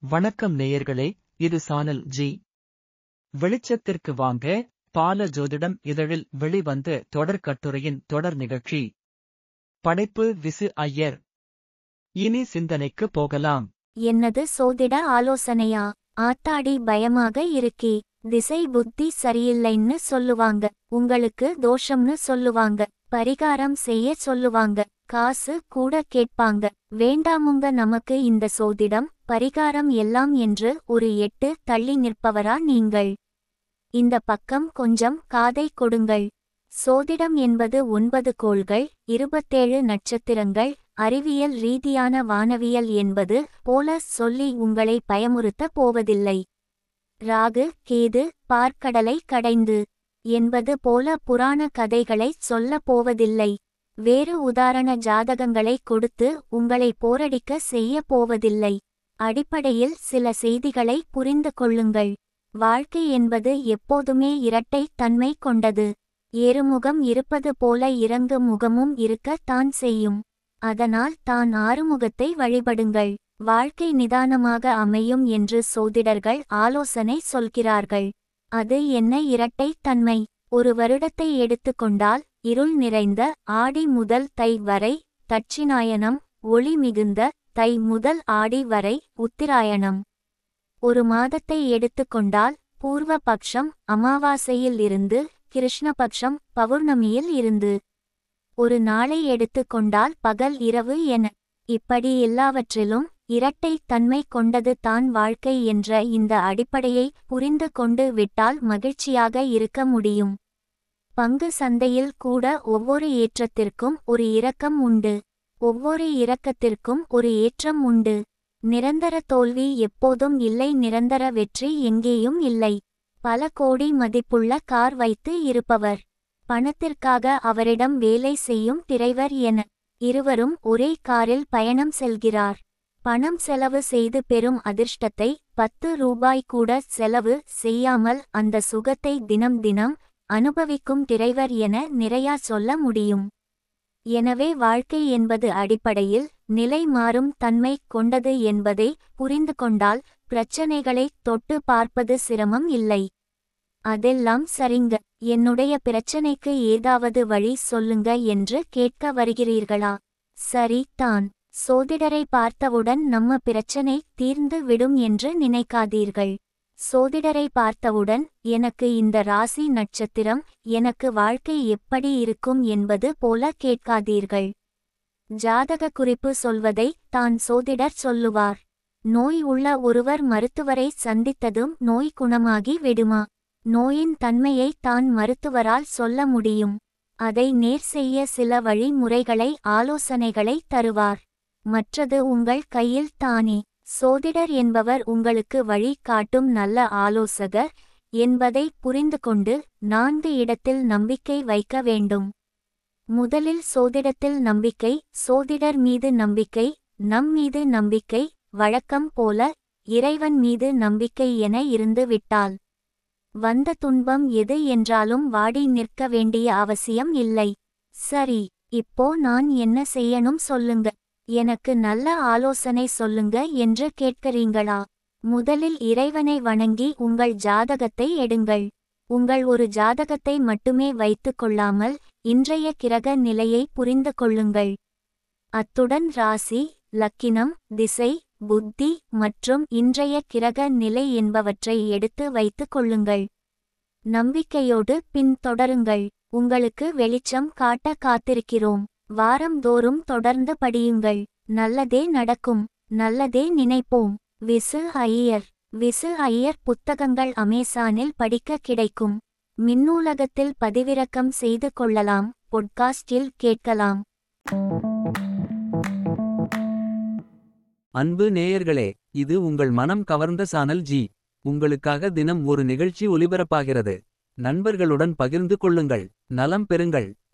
வணக்கம் நேயர்களே இது சானல் ஜி வெளிச்சத்திற்கு வாங்க பால ஜோதிடம் இதழில் வெளிவந்த தொடர் கட்டுரையின் தொடர் நிகழ்ச்சி படைப்பு விசு ஐயர் இனி சிந்தனைக்கு போகலாம் என்னது சோதிட ஆலோசனையா ஆத்தாடி பயமாக இருக்கே திசை புத்தி சரியில்லைன்னு சொல்லுவாங்க உங்களுக்கு தோஷம்னு சொல்லுவாங்க பரிகாரம் செய்ய சொல்லுவாங்க காசு கூட கேட்பாங்க வேண்டாமுங்க நமக்கு இந்த சோதிடம் பரிகாரம் எல்லாம் என்று ஒரு எட்டு தள்ளி நிற்பவரா நீங்கள் இந்த பக்கம் கொஞ்சம் காதை கொடுங்கள் சோதிடம் என்பது ஒன்பது கோள்கள் இருபத்தேழு நட்சத்திரங்கள் அறிவியல் ரீதியான வானவியல் என்பது போல சொல்லி உங்களை பயமுறுத்த போவதில்லை ராகு கேது பார்க்கடலை கடைந்து என்பது போல புராண கதைகளைச் சொல்லப் போவதில்லை வேறு உதாரண ஜாதகங்களை கொடுத்து உங்களை போரடிக்க செய்ய போவதில்லை அடிப்படையில் சில செய்திகளை புரிந்து கொள்ளுங்கள் வாழ்க்கை என்பது எப்போதுமே இரட்டை தன்மை கொண்டது ஏறுமுகம் இருப்பது போல இறங்கு முகமும் இருக்க தான் செய்யும் அதனால் தான் ஆறுமுகத்தை வழிபடுங்கள் வாழ்க்கை நிதானமாக அமையும் என்று சோதிடர்கள் ஆலோசனை சொல்கிறார்கள் அது என்ன இரட்டை தன்மை ஒரு வருடத்தை எடுத்துக்கொண்டால் இருள் நிறைந்த ஆடி முதல் தை வரை தட்சிணாயனம் ஒளி மிகுந்த தை முதல் ஆடி வரை உத்திராயணம் ஒரு மாதத்தை எடுத்துக்கொண்டால் பூர்வ பக்ஷம் அமாவாசையில் இருந்து கிருஷ்ணபக்ஷம் பௌர்ணமியில் இருந்து ஒரு நாளை எடுத்துக்கொண்டால் பகல் இரவு என இப்படி எல்லாவற்றிலும் இரட்டை தன்மை கொண்டது தான் வாழ்க்கை என்ற இந்த அடிப்படையை புரிந்து கொண்டு விட்டால் மகிழ்ச்சியாக இருக்க முடியும் பங்கு சந்தையில் கூட ஒவ்வொரு ஏற்றத்திற்கும் ஒரு இரக்கம் உண்டு ஒவ்வொரு இரக்கத்திற்கும் ஒரு ஏற்றம் உண்டு நிரந்தர தோல்வி எப்போதும் இல்லை நிரந்தர வெற்றி எங்கேயும் இல்லை பல கோடி மதிப்புள்ள கார் வைத்து இருப்பவர் பணத்திற்காக அவரிடம் வேலை செய்யும் டிரைவர் என இருவரும் ஒரே காரில் பயணம் செல்கிறார் பணம் செலவு செய்து பெறும் அதிர்ஷ்டத்தை பத்து ரூபாய் கூட செலவு செய்யாமல் அந்த சுகத்தை தினம் தினம் அனுபவிக்கும் டிரைவர் என நிறையா சொல்ல முடியும் எனவே வாழ்க்கை என்பது அடிப்படையில் நிலை மாறும் தன்மை கொண்டது என்பதை புரிந்து கொண்டால் பிரச்சனைகளை தொட்டு பார்ப்பது சிரமம் இல்லை அதெல்லாம் சரிங்க என்னுடைய பிரச்சனைக்கு ஏதாவது வழி சொல்லுங்க என்று கேட்க வருகிறீர்களா சரி தான் சோதிடரை பார்த்தவுடன் நம்ம பிரச்சனை தீர்ந்து விடும் என்று நினைக்காதீர்கள் சோதிடரை பார்த்தவுடன் எனக்கு இந்த ராசி நட்சத்திரம் எனக்கு வாழ்க்கை எப்படி இருக்கும் என்பது போல கேட்காதீர்கள் ஜாதக குறிப்பு சொல்வதை தான் சோதிடர் சொல்லுவார் நோய் உள்ள ஒருவர் மருத்துவரை சந்தித்ததும் நோய் குணமாகி விடுமா நோயின் தன்மையை தான் மருத்துவரால் சொல்ல முடியும் அதை நேர் செய்ய சில வழிமுறைகளை ஆலோசனைகளை தருவார் மற்றது உங்கள் கையில் தானே சோதிடர் என்பவர் உங்களுக்கு வழி காட்டும் நல்ல ஆலோசகர் என்பதை புரிந்து கொண்டு நான்கு இடத்தில் நம்பிக்கை வைக்க வேண்டும் முதலில் சோதிடத்தில் நம்பிக்கை சோதிடர் மீது நம்பிக்கை நம் மீது நம்பிக்கை வழக்கம் போல இறைவன் மீது நம்பிக்கை என இருந்து விட்டால் வந்த துன்பம் எது என்றாலும் வாடி நிற்க வேண்டிய அவசியம் இல்லை சரி இப்போ நான் என்ன செய்யணும் சொல்லுங்க எனக்கு நல்ல ஆலோசனை சொல்லுங்க என்று கேட்கிறீங்களா முதலில் இறைவனை வணங்கி உங்கள் ஜாதகத்தை எடுங்கள் உங்கள் ஒரு ஜாதகத்தை மட்டுமே வைத்துக் கொள்ளாமல் இன்றைய கிரக நிலையை புரிந்து கொள்ளுங்கள் அத்துடன் ராசி லக்கினம் திசை புத்தி மற்றும் இன்றைய கிரக நிலை என்பவற்றை எடுத்து வைத்துக் கொள்ளுங்கள் நம்பிக்கையோடு பின் தொடருங்கள் உங்களுக்கு வெளிச்சம் காட்ட காத்திருக்கிறோம் வாரம்தோறும் தொடர்ந்து படியுங்கள் நல்லதே நடக்கும் நல்லதே நினைப்போம் விசு ஐயர் விசு ஐயர் புத்தகங்கள் அமேசானில் படிக்க கிடைக்கும் மின்னூலகத்தில் பதிவிறக்கம் செய்து கொள்ளலாம் பொட்காஸ்டில் கேட்கலாம் அன்பு நேயர்களே இது உங்கள் மனம் கவர்ந்த சானல் ஜி உங்களுக்காக தினம் ஒரு நிகழ்ச்சி ஒலிபரப்பாகிறது நண்பர்களுடன் பகிர்ந்து கொள்ளுங்கள் நலம் பெறுங்கள்